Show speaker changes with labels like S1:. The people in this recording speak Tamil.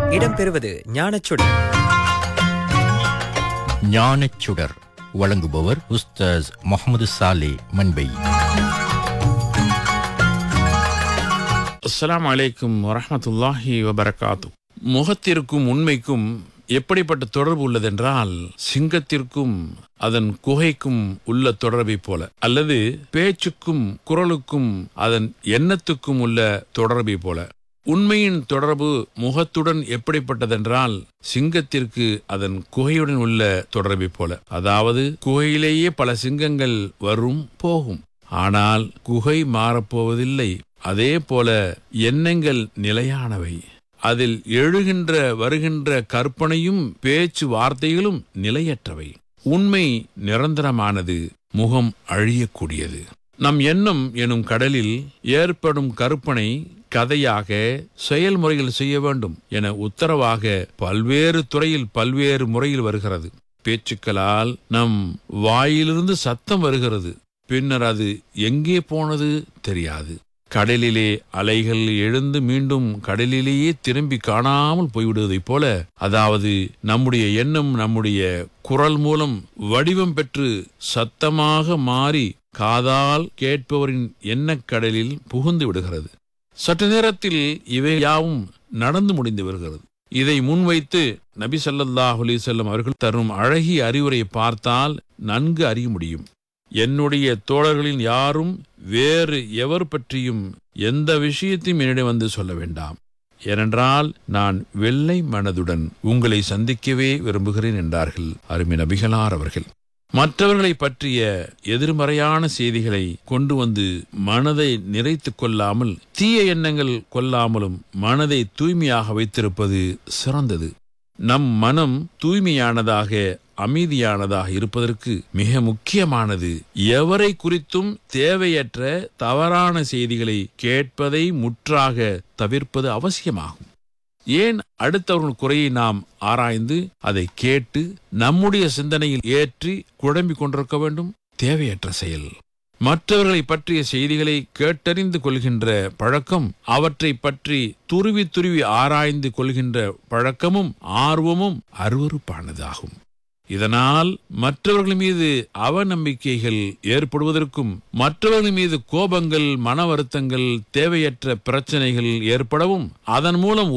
S1: இடம்பெறுவது ஞானச்சுடர்
S2: ஞானச்சுடர் வழங்குபவர் உஸ்தாஸ் முகமது சாலே மண்பை
S3: அஸ்ஸலாமு அலைக்கும் வரஹ்மத்துல்லாஹி வபரகாத்து முகத்திற்கும் உண்மைக்கும் எப்படிப்பட்ட தொடர்பு உள்ளதென்றால் சிங்கத்திற்கும் அதன் குகைக்கும் உள்ள தொடர்பை போல அல்லது பேச்சுக்கும் குரலுக்கும் அதன் எண்ணத்துக்கும் உள்ள தொடர்பை போல உண்மையின் தொடர்பு முகத்துடன் எப்படிப்பட்டதென்றால் சிங்கத்திற்கு அதன் குகையுடன் உள்ள தொடர்பை போல அதாவது குகையிலேயே பல சிங்கங்கள் வரும் போகும் ஆனால் குகை மாறப்போவதில்லை அதே போல எண்ணங்கள் நிலையானவை அதில் எழுகின்ற வருகின்ற கற்பனையும் பேச்சு வார்த்தைகளும் நிலையற்றவை உண்மை நிரந்தரமானது முகம் அழியக்கூடியது நம் எண்ணம் எனும் கடலில் ஏற்படும் கற்பனை கதையாக செயல்முறையில் செய்ய வேண்டும் என உத்தரவாக பல்வேறு துறையில் பல்வேறு முறையில் வருகிறது பேச்சுக்களால் நம் வாயிலிருந்து சத்தம் வருகிறது பின்னர் அது எங்கே போனது தெரியாது கடலிலே அலைகள் எழுந்து மீண்டும் கடலிலேயே திரும்பி காணாமல் போய்விடுவதைப் போல அதாவது நம்முடைய எண்ணம் நம்முடைய குரல் மூலம் வடிவம் பெற்று சத்தமாக மாறி காதால் கேட்பவரின் எண்ணக்கடலில் புகுந்து விடுகிறது சற்று நேரத்தில் இவை யாவும் நடந்து முடிந்து வருகிறது இதை முன்வைத்து நபி ஸல்லல்லாஹு அலைஹி வஸல்லம் அவர்கள் தரும் அழகிய அறிவுரை பார்த்தால் நன்கு அறிய முடியும் என்னுடைய தோழர்களில் யாரும் வேறு எவர் பற்றியும் எந்த விஷயத்தையும் என்னிடம் வந்து சொல்ல வேண்டாம் ஏனென்றால் நான் வெள்ளை மனதுடன் உங்களை சந்திக்கவே விரும்புகிறேன் என்றார்கள் அருமை நபிகளார் அவர்கள் மற்றவர்களை பற்றிய எதிர்மறையான செய்திகளை கொண்டு வந்து மனதை நிறைத்துக் கொள்ளாமல் தீய எண்ணங்கள் கொள்ளாமலும் மனதை தூய்மையாக வைத்திருப்பது சிறந்தது நம் மனம் தூய்மையானதாக அமைதியானதாக இருப்பதற்கு மிக முக்கியமானது எவரை குறித்தும் தேவையற்ற தவறான செய்திகளை கேட்பதை முற்றாக தவிர்ப்பது அவசியமாகும் ஏன் அடுத்தவர்கள் குறையை நாம் ஆராய்ந்து அதை கேட்டு நம்முடைய சிந்தனையில் ஏற்றி குழம்பிக் கொண்டிருக்க வேண்டும் தேவையற்ற செயல் மற்றவர்களை பற்றிய செய்திகளை கேட்டறிந்து கொள்கின்ற பழக்கம் அவற்றை பற்றி துருவி துருவி ஆராய்ந்து கொள்கின்ற பழக்கமும் ஆர்வமும் அருவறுப்பானதாகும் இதனால் மற்றவர்கள் மீது அவநம்பிக்கைகள் ஏற்படுவதற்கும் மற்றவர்கள் மீது கோபங்கள் மன வருத்தங்கள் தேவையற்ற பிரச்சனைகள் ஏற்படவும் அதன் மூலம்